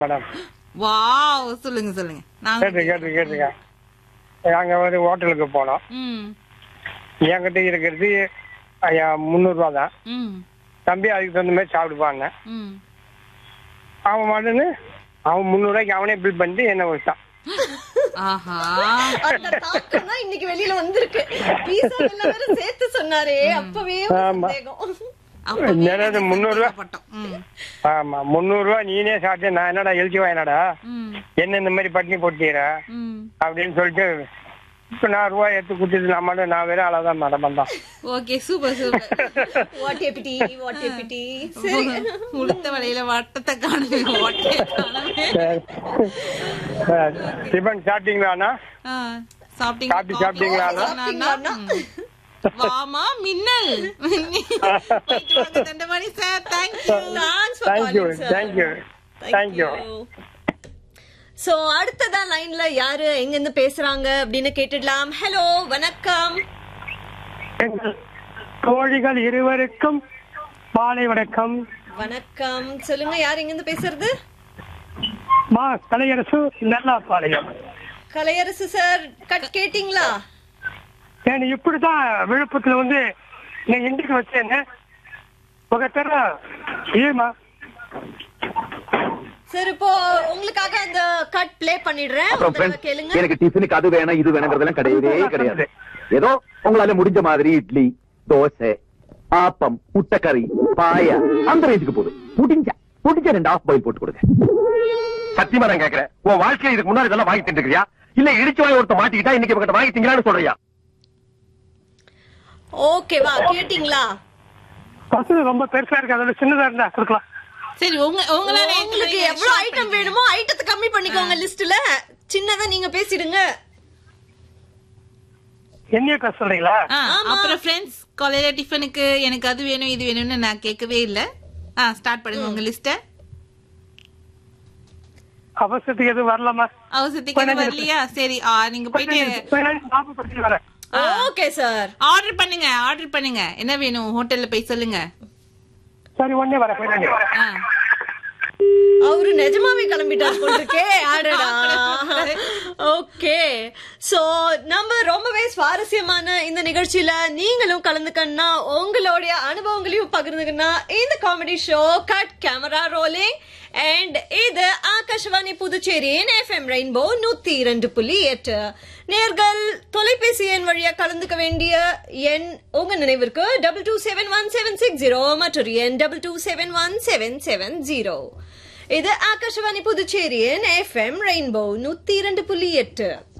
Madam wow சொல்லுங்க சொல்லுங்க நாங்க கேட்டு கேட்டு கேட்டுங்க நாங்க வந்து ஹோட்டலுக்கு போனோம் ம் என்கிட்ட இருக்கிறது ஐயா முந்நூறுரூவா தான் ம் தம்பி அதுக்கு தகுந்த மாதிரி சாப்பிடுப்பாங்க ம் அவன் மட்டுன்னு அவன் முந்நூறுவாய்க்கு அவனே பில் பண்ணிட்டு என்ன வச்சான் ஆஹா அந்த தாக்கம் தான் இன்னைக்கு வெளியில வந்திருக்கு பீஸா எல்லாம் வேற சேர்த்து சொன்னாரே அப்பவே ஒரு ஆமா. சந்தேகம் அப்பவே என்னது நாங்க முந்நூறு ரூபா? சந்தேகப்பட்டோம். ம் ஆமா முந்நூறுரூவா நீனே சாப்பிட்டு நான் என்னடா எழுச்சி வாயினடா ம் என்ன இந்த மாதிரி பட்டினி போட்டீர ம் அப்படின்னு சொல்லிட்டு இப்போ நான் ரூபா எடுத்து கொடுத்துட்டு நான் மட்டும் நான் வெறும் அளவுதான் மேடம் வந்தான் ஓகே சூப்பர் சூப்பர் வாட் எபிட்டி வாட் எபிட்டி சரி உளுத்த வலையில வட்டத்தை காணுமே ஓட்டே காணுமே டிஃபன் சாப்பிட்டீங்களாண்ணா ஆ, சாப்பிட்டீங்க காபி சாப்பிட்டீங்களா? சாப்பிட்டீங்களா? ம். வாமா மின்னல் போயிட்டு வாங்க, Dandapani sir thank you thanks for thank you calling sir thank you thank you so அடுத்ததா லைன்ல யாரு எங்க இருந்து பேசுறாங்க அப்படின்னு கேட்டுடலாம் ஹலோ வணக்கம் எங்கள் தோழிகள் இருவருக்கும் மாலை வணக்கம் வணக்கம் சொல்லுங்க யார் எங்க இருந்து பேசுறது மா கலையரசு நல்லாப்பாளையம் கலையரசு சார் கட் கேட்டிங்களா நான் இப்படிதான் விழுப்புரத்துல வந்து நான் இண்டிக்கு வச்சேன்னு ఒక తెర ఏమా சார் இப்போ உங்களுக்காக அந்த கட் ப்ளே பண்ணிடுறேன் ஒரு அப்புறம் தடவை friends, கேளுங்க எனக்கு டிஃபனுக்கு அது வேணும் இது வேணுங்கிறதெல்லாம் கிடையவே கிடையாது ஏதோ உங்களால முடிஞ்ச மாதிரி இட்லி தோசை ஆப்பம் முட்டைக்கறி பாயா அந்த ரேஞ்சுக்கு போதும் முடிஞ்சா முடிஞ்ச ரெண்டு ஆஃப் பாயில் போட்டு கொடுங்க சத்தியமா நான் கேக்குறேன் உன் வாழ்க்கையில இதுக்கு முன்னாடி இதெல்லாம் வாங்கி தின்றுக்கிறியா இல்ல இடிச்சு வாங்கி ஒருத்த மாட்டிக்கிட்டா இன்னைக்கு இவங்கிட்ட வாங்கி திங்கலான்னு சொல்றியா ஓகேவா கேட்டிங்களா பசங்க ரொம்ப பெருசா இருக்கு அதோட சின்னதா இருந்தா கொடுக்கலாம் சரி உங்க உங்களால உங்களுக்கு எவ்வளவு ஐட்டம் வேணுமோ ஐட்டத்தை கம்மி பண்ணிக்கோங்க லிஸ்ட்ல சின்னதா நீங்க பேசிடுங்க என்னைய பேச சொல்றீங்களா ஆ, அப்புறம் ஃப்ரெண்ட்ஸ் காலையில டிஃபனுக்கு எனக்கு அது வேணும் இது வேணும்னு நான் கேட்கவே இல்ல ஆ ஸ்டார்ட் பண்ணுங்க உங்க லிஸ்ட அவசரத்துக்கு எதுவும் வரலாமா அவசரத்துக்கு எதுவும் வரலையா சரி ஆ, நீங்க போயிட்டு ஞாபகப்படுத்தி வரேன் ஓகே சார் ஆர்டர் பண்ணுங்க ஆர்டர் பண்ணுங்க என்ன வேணும் ஹோட்டல்ல போய் சொல்லுங்க சரி ஒன்னே வரேன் போயிட்டு வரேன். ஆ. அவரு நிஜமாவே கிளம்பிட்டார் போல இருக்கே ஆடடா ஓகே சோ நம்ம ரொம்பவே சுவாரஸ்யமான இந்த நிகழ்ச்சியில நீங்களும் கலந்துக்கணும்னா உங்களுடைய அனுபவங்களையும் பகிர்ந்துக்கணும்னா இந்த comedy show cut camera rolling and இது ஆகாஷவாணி புதுச்சேரியின் எஃப்எம் ரெயின்போ நூத்தி இரண்டு புள்ளி எட்டு நேர்கள் தொலைபேசி எண் வழியா கலந்துக்க வேண்டிய எண் உங்க நினைவிற்கு double two seven one seven six zero மற்றொரு எண் double two seven one seven seven zero இது ஆகாஷவாணி புதுச்சேரியின் எஃப்எம் ரெயின்போ நூத்தி இரண்டு புள்ளி எட்டு